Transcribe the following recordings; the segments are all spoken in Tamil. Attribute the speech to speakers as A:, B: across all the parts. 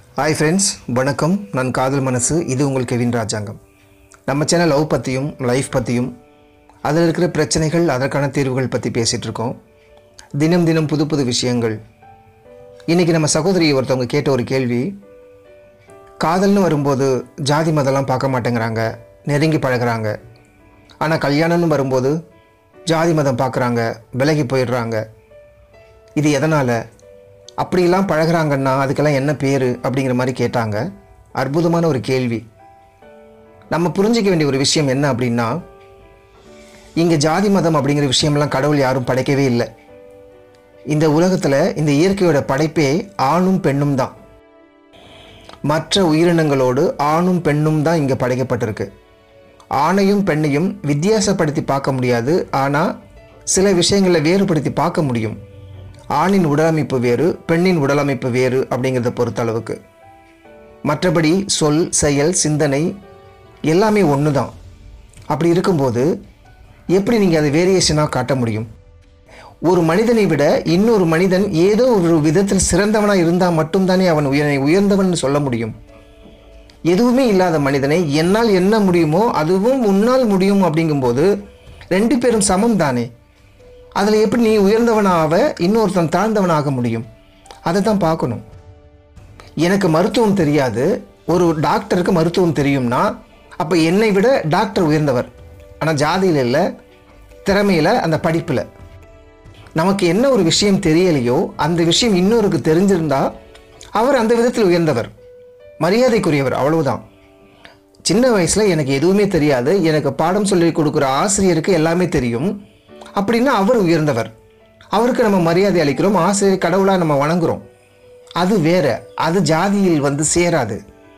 A: ஹாய் ஃப்ரெண்ட்ஸ் வணக்கம் நான் காதல் மனசு இது உங்கள் கெவின் ராஜாங்கம் நம்ம சேனல் லவ் பற்றியும் லைஃப் பற்றியும் அதில் இருக்கிற பிரச்சனைகள் அதற்கான தீர்வுகள் பற்றி பேசிகிட்டு இருக்கோம் தினம் தினம் புது புது விஷயங்கள் இன்றைக்கி நம்ம சகோதரி ஒருத்தவங்க கேட்ட ஒரு கேள்வி காதல்னு வரும்போது ஜாதி மதம்லாம் பார்க்க மாட்டேங்கிறாங்க நெருங்கி பழகுறாங்க ஆனால் கல்யாணம்னு வரும்போது ஜாதி மதம் பார்க்குறாங்க விலகி போயிடுறாங்க இது எதனால் அப்படிலாம் பழகுறாங்கன்னா அதுக்கெல்லாம் என்ன பேர் அப்படிங்கிற மாதிரி கேட்டாங்க அற்புதமான ஒரு கேள்வி நம்ம புரிஞ்சிக்க வேண்டிய ஒரு விஷயம் என்ன அப்படின்னா இங்கே ஜாதி மதம் அப்படிங்கிற விஷயம்லாம் கடவுள் யாரும் படைக்கவே இல்லை இந்த உலகத்தில் இந்த இயற்கையோட படைப்பே ஆணும் பெண்ணும் தான் மற்ற உயிரினங்களோடு ஆணும் பெண்ணும் தான் இங்கே படைக்கப்பட்டிருக்கு ஆணையும் பெண்ணையும் வித்தியாசப்படுத்தி பார்க்க முடியாது ஆனால் சில விஷயங்களை வேறுபடுத்தி பார்க்க முடியும் ஆணின் உடலமைப்பு வேறு பெண்ணின் உடலமைப்பு வேறு அப்படிங்கிறத பொறுத்தளவுக்கு மற்றபடி சொல் செயல் சிந்தனை எல்லாமே ஒன்று தான் அப்படி இருக்கும்போது எப்படி நீங்கள் அதை வேரியேஷனாக காட்ட முடியும் ஒரு மனிதனை விட இன்னொரு மனிதன் ஏதோ ஒரு விதத்தில் சிறந்தவனாக இருந்தால் மட்டும்தானே அவன் உயர் உயர்ந்தவன் சொல்ல முடியும் எதுவுமே இல்லாத மனிதனை என்னால் என்ன முடியுமோ அதுவும் உன்னால் முடியும் அப்படிங்கும்போது ரெண்டு பேரும் சமம் தானே அதில் எப்படி நீ உயர்ந்தவனாக இன்னொருத்தன் தாழ்ந்தவனாக முடியும் அதை தான் பார்க்கணும் எனக்கு மருத்துவம் தெரியாது ஒரு டாக்டருக்கு மருத்துவம் தெரியும்னா அப்போ என்னை விட டாக்டர் உயர்ந்தவர் ஆனால் ஜாதியில் இல்லை திறமையில் அந்த படிப்பில் நமக்கு என்ன ஒரு விஷயம் தெரியலையோ அந்த விஷயம் இன்னொருக்கு தெரிஞ்சிருந்தா அவர் அந்த விதத்தில் உயர்ந்தவர் மரியாதைக்குரியவர் அவ்வளவுதான் சின்ன வயசில் எனக்கு எதுவுமே தெரியாது எனக்கு பாடம் சொல்லி கொடுக்குற ஆசிரியருக்கு எல்லாமே தெரியும் அப்படின்னா அவர் உயர்ந்தவர் அவருக்கு நம்ம மரியாதை அளிக்கிறோம் ஆசிரியர் கடவுளாக நம்ம வணங்குறோம் அது வேற அது ஜாதியில் வந்து சேராது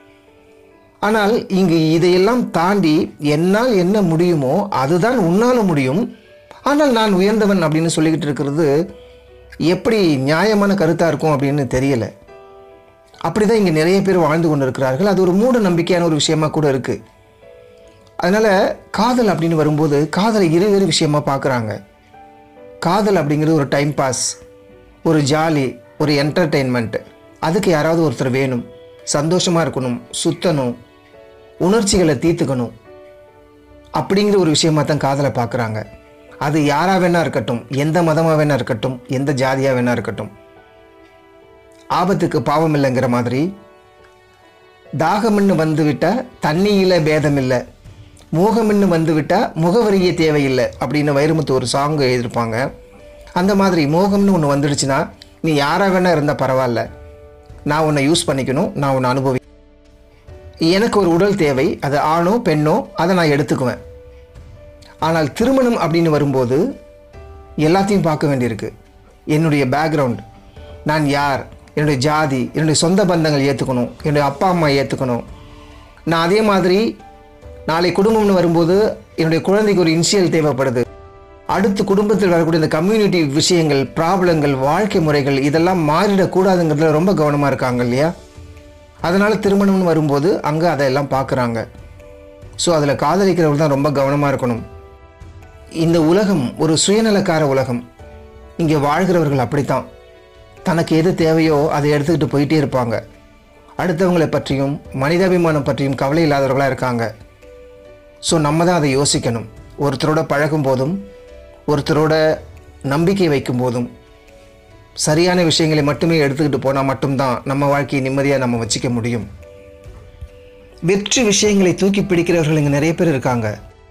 A: ஆனால் இங்கு இதையெல்லாம் தாண்டி என்னால் என்ன முடியுமோ அதுதான் உன்னால் முடியும் ஆனால் நான் உயர்ந்தவன் அப்படின்னு சொல்லிக்கிட்டு இருக்கிறது எப்படி நியாயமான கருத்தாக இருக்கும் அப்படின்னு தெரியல அப்படி தான் இங்கே நிறைய பேர் வாழ்ந்து கொண்டு இருக்கிறார்கள் அது ஒரு மூட நம்பிக்கையான ஒரு விஷயமா கூட இருக்குது அதனால் காதல் அப்படின்னு வரும்போது காதலை இருவேறு விஷயமா பார்க்குறாங்க காதல் அப்படிங்கிறது ஒரு டைம் பாஸ் ஒரு ஜாலி ஒரு என்டர்டெயின்மெண்ட் அதுக்கு யாராவது ஒருத்தர் வேணும் சந்தோஷமாக இருக்கணும் சுத்தணும் உணர்ச்சிகளை தீர்த்துக்கணும் அப்படிங்கிற ஒரு விஷயமா தான் காதலை பார்க்குறாங்க அது யாராக வேணா இருக்கட்டும் எந்த மதமாக வேணா இருக்கட்டும் எந்த ஜாதியாக வேணா இருக்கட்டும் ஆபத்துக்கு பாவம் இல்லைங்கிற மாதிரி தாகம்னு வந்துவிட்டால் தண்ணியில் பேதம் இல்லை மோகம்னு வந்துவிட்டால் முகவரியே தேவையில்லை அப்படின்னு வைரமுத்து ஒரு சாங் எழுதியிருப்பாங்க அந்த மாதிரி மோகம்னு ஒன்று வந்துடுச்சுன்னா நீ யாராக வேணா இருந்தால் பரவாயில்ல நான் உன்னை யூஸ் பண்ணிக்கணும் நான் உன்னை அனுபவி எனக்கு ஒரு உடல் தேவை அது ஆணோ பெண்ணோ அதை நான் எடுத்துக்குவேன் ஆனால் திருமணம் அப்படின்னு வரும்போது எல்லாத்தையும் பார்க்க வேண்டியிருக்கு என்னுடைய பேக்ரவுண்ட் நான் யார் என்னுடைய ஜாதி என்னுடைய சொந்த பந்தங்கள் ஏற்றுக்கணும் என்னுடைய அப்பா அம்மா ஏற்றுக்கணும் நான் அதே மாதிரி நாளை குடும்பம்னு வரும்போது என்னுடைய குழந்தைக்கு ஒரு இனிஷியல் தேவைப்படுது அடுத்து குடும்பத்தில் வரக்கூடிய இந்த கம்யூனிட்டி விஷயங்கள் ப்ராப்ளங்கள் வாழ்க்கை முறைகள் இதெல்லாம் மாறிடக்கூடாதுங்கிறதுல ரொம்ப கவனமாக இருக்காங்க இல்லையா அதனால் திருமணம்னு வரும்போது அங்கே அதையெல்லாம் பார்க்குறாங்க ஸோ அதில் காதலிக்கிறவர்கள் தான் ரொம்ப கவனமாக இருக்கணும் இந்த உலகம் ஒரு சுயநலக்கார உலகம் இங்கே வாழ்கிறவர்கள் அப்படித்தான் தனக்கு எது தேவையோ அதை எடுத்துக்கிட்டு போயிட்டே இருப்பாங்க அடுத்தவங்களை பற்றியும் மனிதாபிமானம் பற்றியும் கவலை இல்லாதவர்களாக இருக்காங்க ஸோ நம்ம தான் அதை யோசிக்கணும் ஒருத்தரோட பழகும் போதும் ஒருத்தரோட நம்பிக்கை வைக்கும் போதும் சரியான விஷயங்களை மட்டுமே எடுத்துக்கிட்டு போனால் மட்டும்தான் நம்ம வாழ்க்கையை நிம்மதியாக நம்ம வச்சுக்க முடியும் வெற்றி விஷயங்களை தூக்கி பிடிக்கிறவர்கள் இங்கே நிறைய பேர் இருக்காங்க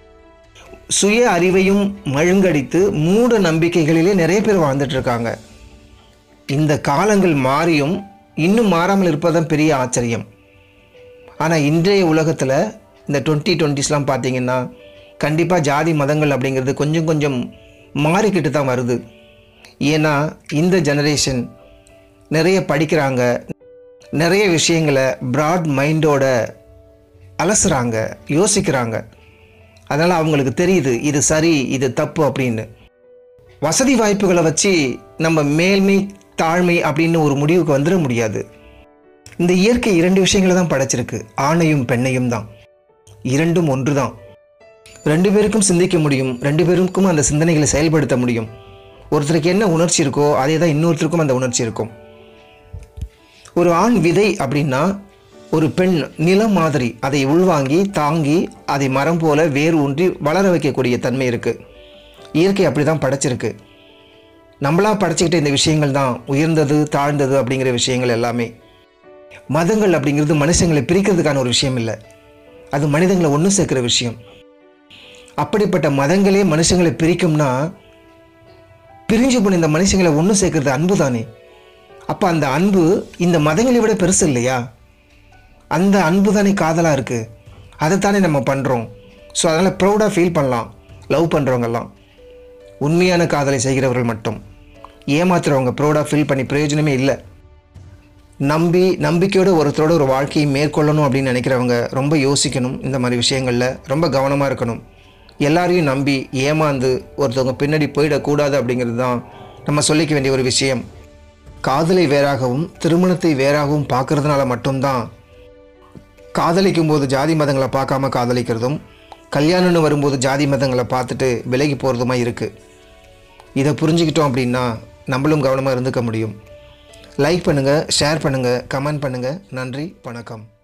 A: சுய அறிவையும் மழுங்கடித்து மூட நம்பிக்கைகளிலே நிறைய பேர் வாழ்ந்துட்டு இருக்காங்க இந்த காலங்கள் மாறியும் இன்னும் மாறாமல் இருப்பதுதான் பெரிய ஆச்சரியம் ஆனால் இன்றைய உலகத்தில் இந்த டுவெண்ட்டி டுவெண்ட்டிஸ்லாம் பார்த்தீங்கன்னா கண்டிப்பாக ஜாதி மதங்கள் அப்படிங்கிறது கொஞ்சம் கொஞ்சம் மாறிக்கிட்டு தான் வருது ஏன்னா இந்த ஜெனரேஷன் நிறைய படிக்கிறாங்க நிறைய விஷயங்களை ப்ராட் மைண்டோட அலசுகிறாங்க யோசிக்கிறாங்க அதனால் அவங்களுக்கு தெரியுது இது சரி இது தப்பு அப்படின்னு வசதி வாய்ப்புகளை வச்சு நம்ம மேல்மை தாழ்மை அப்படின்னு ஒரு முடிவுக்கு வந்துட முடியாது இந்த இயற்கை இரண்டு விஷயங்களை தான் படைச்சிருக்கு ஆணையும் பெண்ணையும் தான் இரண்டும் ஒன்று தான் ரெண்டு பேருக்கும் சிந்திக்க முடியும் ரெண்டு பேருக்கும் அந்த சிந்தனைகளை செயல்படுத்த முடியும் ஒருத்தருக்கு என்ன உணர்ச்சி இருக்கோ அதே தான் இன்னொருத்தருக்கும் அந்த உணர்ச்சி இருக்கும் ஒரு ஆண் விதை அப்படின்னா ஒரு பெண் நிலம் மாதிரி அதை உள்வாங்கி தாங்கி அதை மரம் போல வேர் ஊன்றி வளர வைக்கக்கூடிய தன்மை இருக்குது இயற்கை அப்படி தான் படைச்சிருக்கு நம்மளா படைச்சிக்கிட்ட இந்த விஷயங்கள் தான் உயர்ந்தது தாழ்ந்தது அப்படிங்கிற விஷயங்கள் எல்லாமே மதங்கள் அப்படிங்கிறது மனுஷங்களை பிரிக்கிறதுக்கான ஒரு விஷயம் இல்லை அது மனிதங்களை ஒன்று சேர்க்குற விஷயம் அப்படிப்பட்ட மதங்களே மனுஷங்களை பிரிக்கும்னா பிரிஞ்சு போன இந்த மனுஷங்களை ஒன்று சேர்க்கறது அன்பு தானே அப்போ அந்த அன்பு இந்த மதங்களை விட பெருசு இல்லையா அந்த அன்பு தானே காதலாக இருக்குது அதைத்தானே நம்ம பண்ணுறோம் ஸோ அதனால் ப்ரௌடாக ஃபீல் பண்ணலாம் லவ் பண்ணுறவங்கெல்லாம் உண்மையான காதலை செய்கிறவர்கள் மட்டும் ஏமாத்துறவங்க ப்ரௌடாக ஃபீல் பண்ணி பிரயோஜனமே இல்லை நம்பி நம்பிக்கையோட ஒருத்தரோட ஒரு வாழ்க்கையை மேற்கொள்ளணும் அப்படின்னு நினைக்கிறவங்க ரொம்ப யோசிக்கணும் இந்த மாதிரி விஷயங்களில் ரொம்ப கவனமாக இருக்கணும் எல்லாரையும் நம்பி ஏமாந்து ஒருத்தவங்க பின்னாடி போயிடக்கூடாது அப்படிங்கிறது தான் நம்ம சொல்லிக்க வேண்டிய ஒரு விஷயம் காதலை வேறாகவும் திருமணத்தை வேறாகவும் பார்க்கறதுனால மட்டும்தான் காதலிக்கும் போது ஜாதி மதங்களை பார்க்காம காதலிக்கிறதும் கல்யாணம்னு வரும்போது ஜாதி மதங்களை பார்த்துட்டு விலகி போகிறதுமா இருக்குது இதை புரிஞ்சுக்கிட்டோம் அப்படின்னா நம்மளும் கவனமாக இருந்துக்க முடியும் லைக் பண்ணுங்கள் ஷேர் பண்ணுங்கள் கமெண்ட் பண்ணுங்கள் நன்றி வணக்கம்